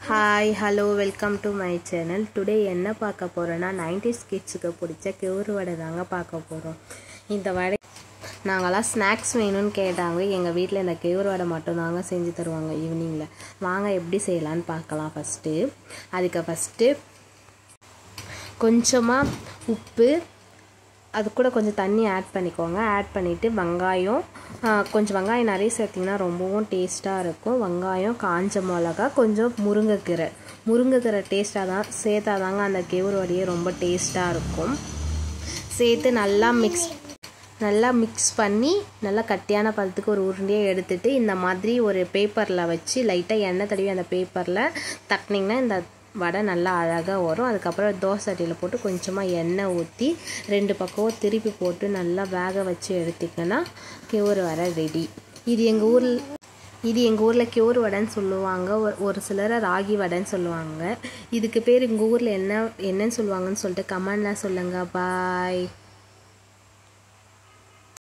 hi hello welcome to my channel today என்ன பார்க்க போகிறோன்னா நைன்டிஸ் கிட்ஸுக்கு பிடிச்ச கெவுரு வடை தாங்க பார்க்க போகிறோம் இந்த வடை நாங்களாம் ஸ்நாக்ஸ் வேணும்னு கேட்டாங்க எங்கள் வீட்டில் இந்த கெவுரு வடை மட்டும்தாங்க செஞ்சு தருவாங்க ஈவினிங்கில் வாங்க எப்படி செய்யலான்னு பார்க்கலாம் ஃபஸ்ட்டு அதுக்கு ஃபஸ்ட்டு கொஞ்சமாக உப்பு அது கூட கொஞ்சம் தண்ணி ஆட் பண்ணிக்கோங்க ஆட் பண்ணிவிட்டு வெங்காயம் கொஞ்சம் வெங்காயம் நிறைய சேர்த்திங்கன்னா ரொம்பவும் டேஸ்ட்டாக இருக்கும் வெங்காயம் காஞ்ச மிளகா கொஞ்சம் முருங்கைக்கீரை முருங்கைக்கீரை டேஸ்ட்டாக தான் சேர்த்தா தாங்க அந்த கெவுரு வடையே ரொம்ப டேஸ்ட்டாக இருக்கும் சேர்த்து நல்லா மிக்ஸ் நல்லா மிக்ஸ் பண்ணி நல்லா கட்டியான பழத்துக்கு ஒரு உருண்டையை எடுத்துகிட்டு இந்த மாதிரி ஒரு பேப்பரில் வச்சு லைட்டாக எண்ணெய் தடவி அந்த பேப்பரில் தட்டினீங்கன்னா இந்த வடை நல்லா அழகாக வரும் அதுக்கப்புறம் தோசை சட்டியில் போட்டு கொஞ்சமாக எண்ணெய் ஊற்றி ரெண்டு பக்கமும் திருப்பி போட்டு நல்லா வேக வச்சு எடுத்திங்கன்னா கெவுரு வடை ரெடி இது எங்கள் ஊரில் இது எங்கள் ஊரில் கெவுரு வடைன்னு சொல்லுவாங்க ஒரு ஒரு சிலர் ராகி வடைன்னு சொல்லுவாங்க இதுக்கு பேர் எங்கள் ஊரில் என்ன என்னன்னு சொல்லுவாங்கன்னு சொல்லிட்டு கமெண்டில் சொல்லுங்கள் பாய்